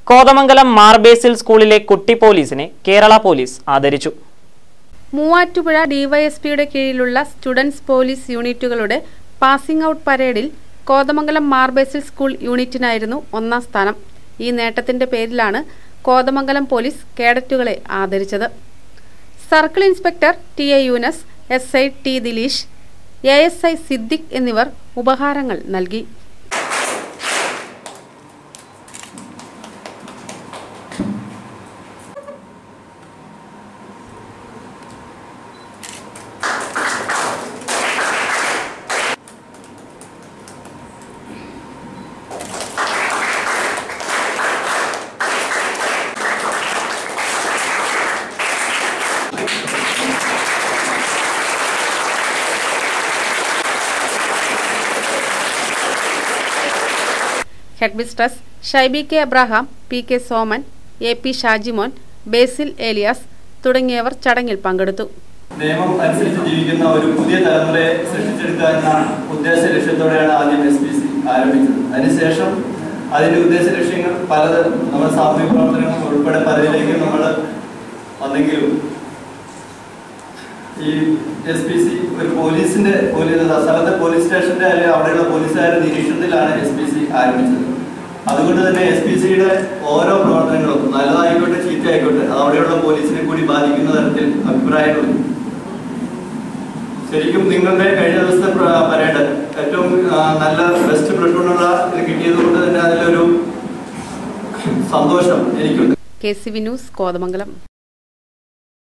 കോതമംഗലം മാർബേസിൽ സ്കൂളിലെ കുട്ടി പോലീസിനെ കേരള പോലീസ് ആദരിച്ചു മൂവാറ്റുപുഴ ഡിവൈഎസ്പിയുടെ കീഴിലുള്ള സ്റ്റുഡൻസ് പോലീസ് യൂണിറ്റുകളുടെ പാസിംഗ് ഔട്ട് പരേഡിൽ കോതമംഗലം മാർബേസിൽ സ്കൂൾ യൂണിറ്റിനായിരുന്നു ഒന്നാം സ്ഥാനം ഈ നേട്ടത്തിന്റെ പേരിലാണ് കോതമംഗലം പോലീസ് കേഡറ്റുകളെ ആദരിച്ചത് circle inspector T A Yunus S I T Dileesh A S I Siddique എന്നിവർ ഉപഹാരങ്ങൾ നൽകി headmistress Shaibi K Abraham P K Soman A P Shajimon Basil Elias തുടങ്ങിയവർ ചടങ്ങിൽ പങ്കെടുത്തു നിയമം അനുസരിച്ച് ജീവിക്കുന്ന ഒരു പുതിയ തലമുറയെ സൃഷ്ടിച്ചെടുക്കുക എന്ന ഉദ്ദേശ ലക്ഷ്യത്തോടെയാണ് ആദ്യം എസ് പി സി ആരംഭിച്ചത് അതിനുശേഷം അതിന്റെ ഉദ്ദേശ ലക്ഷ്യങ്ങൾ പലതരം നമ്മുടെ സാമൂഹിക പ്രവർത്തനങ്ങൾ ഉൾപ്പെടെ പലതിലേക്കും നമ്മൾ വന്നെങ്കിലും ഈ എസ് പി സി ഒരു പോലീസിന്റെ പോലീസ് സ്ഥലത്തെ പോലീസ് സ്റ്റേഷന്റെ അല്ലെങ്കിൽ അവിടെയുള്ള പോലീസുകാരുടെ നിരീക്ഷണത്തിലാണ് എസ് പി സി ആരംഭിച്ചത് അതുകൊണ്ട് തന്നെ എസ് പി സിയുടെ ഓരോ പ്രവർത്തനങ്ങളും നല്ലതായിക്കോട്ടെ ചീത്തയായിക്കോട്ടെ അത് അവിടെയുള്ള പോലീസിനെ കൂടി ബാധിക്കുന്ന തരത്തിൽ അഭിപ്രായങ്ങളുണ്ട് ശരിക്കും നിങ്ങളുടെ കഴിഞ്ഞ ദിവസത്തെ പ്ര- പരേഡ് ഏറ്റവും ആ, നല്ല ബെസ്റ്റ് പ്ലട്ടൂണുള്ള ഇത് കിട്ടിയത് കൊണ്ട് തന്നെ അതിലൊരു സന്തോഷം എനിക്കുണ്ട് K C V news Kothamangalam